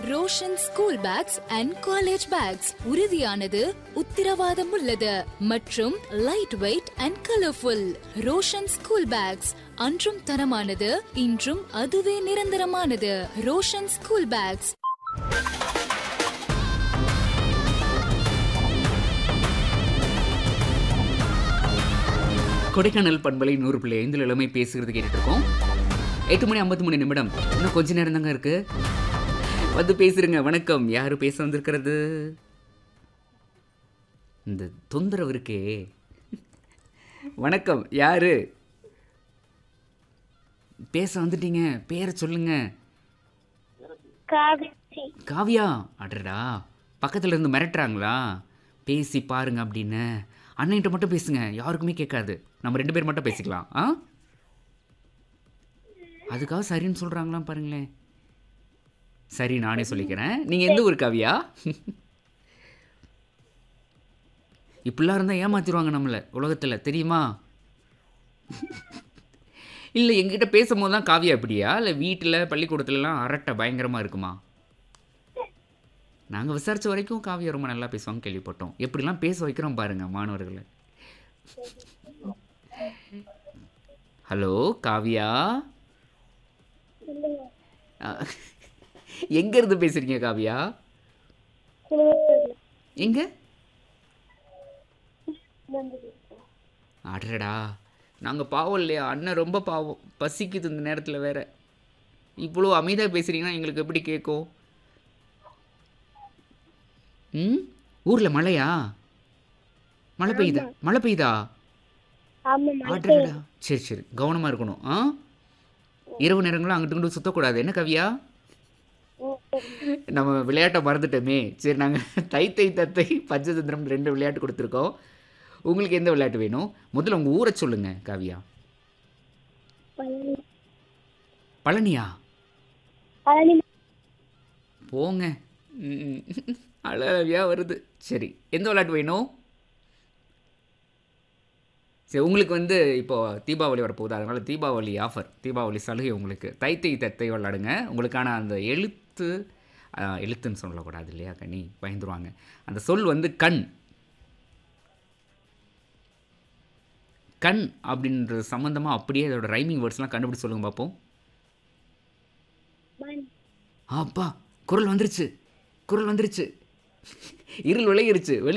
Roshan school bags and college bags உறுதியானது உத்தரவாதம் உள்ளது மற்றும் light weight and colourful Roshan school bags அன்றும் தரமானது இன்றும் அதுவே நிரந்தரமானது ரோஷன் ஸ்கூல் பேக்ஸ் கொடைக்கானல் பண்பலை நூறு பிள்ளை ஐந்தில் இளமை பேசுகிறது கேட்டுட்டு இருக்கோம் எட்டு மணி ஐம்பத்தி மூணு நிமிடம் இன்னும் கொஞ்ச நேரம் தாங்க இருக்கு வந்து பேசுறீங்க வணக்கம் யாரு பேச வந்திருக்கிறது இந்த தொந்தரவு இருக்கே வணக்கம் யாரு பேச வந்துட்டீங்க பேரை சொல்லுங்க காவிரி காவியா அடடா பக்கத்துல இருந்து மிரட்டுறாங்களா பேசி பாருங்க அப்படின்னு அண்ணன்கிட்ட மட்டும் பேசுங்க யாருக்குமே கேட்காது நம்ம ரெண்டு பேர் மட்டும் பேசிக்கலாம் ஆ அதுக்காக சரின்னு சொல்றாங்களாம் பாருங்களேன் சரி நானே சொல்லிக்கிறேன் நீங்க எந்த ஊர் காவியா இப்படிலாம் இருந்தால் ஏமாத்திடுவாங்க நம்மளை உலகத்தில் தெரியுமா இல்லை எங்ககிட்ட பேசும்போது தான் காவியா இப்படியா இல்லை வீட்டில் பள்ளிக்கூடத்துலலாம் அரட்டை பயங்கரமாக இருக்குமா நாங்கள் விசாரித்த வரைக்கும் காவியா ரொம்ப நல்லா பேசுவாங்க கேள்விப்பட்டோம் எப்படிலாம் பேச வைக்கிறோம் பாருங்க மாணவர்களை ஹலோ காவியா சொல்லுங்க எங்க இருந்து பேசுறீங்க காவியா திருவள்ளூர்ல எங்க வந்தது அடடா நாங்கள் பாவம் இல்லையா அண்ணன் ரொம்ப பாவம் பசிக்குது இந்த நேரத்தில் வேற இவ்வளோ அமைதியாக பேசுறீங்கன்னா எங்களுக்கு எப்படி கேட்கும் ம் ஊரில் மழையா மழை பெய்யுதா மழை பெய்யுதா ஆமா மழை அடடா சரி சரி கவனமாக இருக்கணும் ஆ இரவு நேரங்களும் அங்கிட்டு இங்கிட்டு சுற்றக்கூடாது என்ன கவியா பெய்யுது. நம்ம விளையாட்டை மறந்துட்டோமே சரி நாங்கள் தை தை தத்தை பஞ்சதந்திரம் ரெண்டு விளையாட்டு கொடுத்துருக்கோம் உங்களுக்கு எந்த விளையாட்டு வேணும் முதல்ல உங்கள் ஊரை சொல்லுங்க காவியா பழனி பழனியா பழனி போங்க ம், அழகா வருது சரி எந்த விளையாட்டு வேணும் சரி உங்களுக்கு வந்து இப்போ தீபாவளி வரப்போகுது அதனால் தீபாவளி ஆஃபர் தீபாவளி சலுகை உங்களுக்கு தைத்தை தத்தை விளாடுங்க உங்களுக்கான அந்த எழுத்து ஆ, எழுத்துன்னு சொல்லக்கூடாது இல்லையா கனி பயந்துருவாங்க அந்த சொல் வந்து கண் கண் அப்படின்றது சம்மந்தமாக அப்படியே அதோட ரைமிங் வேர்ட்ஸ்லாம் கண்டுபிடிச்சு சொல்லுங்க பார்ப்போம் மண் அப்பா குரல் வந்துருச்சு குரல் வந்துருச்சு இருள் விளையிருச்சு வெளி